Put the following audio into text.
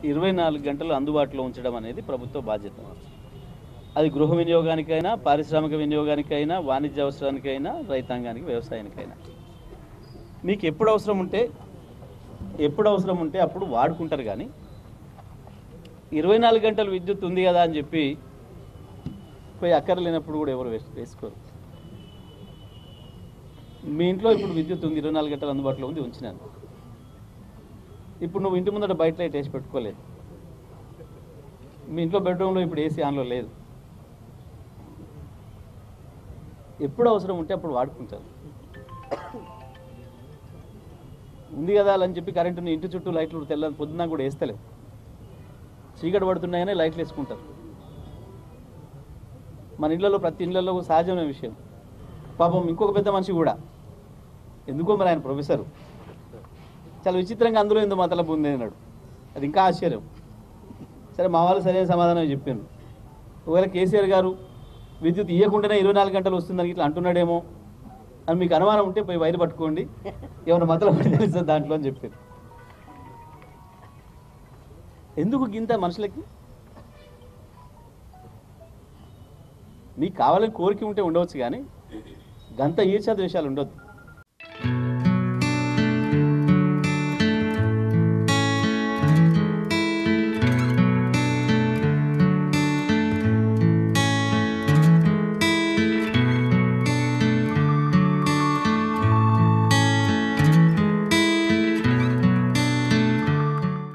ఇరవై నాలుగు గంటలు అందుబాటులో ఉంచడం అనేది ప్రభుత్వ బాధ్యత అది గృహ వినియోగానికైనా పారిశ్రామిక వినియోగానికైనా వాణిజ్య అవసరానికైనా రైతాంగానికి వ్యవసాయానికైనా మీకు ఎప్పుడు అవసరం ఉంటే ఎప్పుడు అవసరం ఉంటే అప్పుడు వాడుకుంటారు కానీ ఇరవై నాలుగు గంటలు విద్యుత్ ఉంది కదా అని చెప్పి పోయి అక్కర్లేనప్పుడు కూడా ఎవరు వేసు వేసుకోరు మీ ఇంట్లో ఇప్పుడు విద్యుత్ ఉంది ఇరవై నాలుగు గంటలు అందుబాటులో ఉంది ఉంచినాను ఇప్పుడు నువ్వు ఇంటి ముందట బయట లైట్ వేసి పెట్టుకోలేదు మీ ఇంట్లో బెడ్రూమ్లో ఇప్పుడు ఏసీ ఆన్లో లేదు ఎప్పుడు అవసరం ఉంటే అప్పుడు వాడుకుంటారు ఉంది కదా అని చెప్పి కరెంటుని ఇంటి చుట్టూ లైట్లు తెల్ల పొద్దున కూడా వేస్తలేవు చీకటి పడుతున్నాయనే లైట్లు వేసుకుంటారు మన ఇళ్లలో ప్రతి ఇళ్లలో సహజమైన విషయం పాపం ఇంకొక పెద్ద మనిషి కూడా ఎందుకో మరి ఆయన ప్రొఫెసరు చాలా విచిత్రంగా అందులో ఎందుకు మతలబు ఉంది అన్నాడు అది ఇంకా ఆశ్చర్యం సరే మా వాళ్ళు సరైన సమాధానం చెప్పాను ఒకవేళ కేసీఆర్ గారు విద్యుత్ ఇవ్వకుండానే ఇరవై నాలుగు గంటలు వస్తుందని ఇట్లా అంటున్నాడేమో అని మీకు అనుమానం ఉంటే పోయి వైరు పట్టుకోండి ఏమైనా మతలబు తెలుస్తుంది దాంట్లో అని చెప్పారు ఎందుకు గింత మనుషులకి మీకు కావాలని కోరిక ఉంటే ఉండవచ్చు కానీ గంత ఈర్షా ద్వేషాలు ఉండొద్దు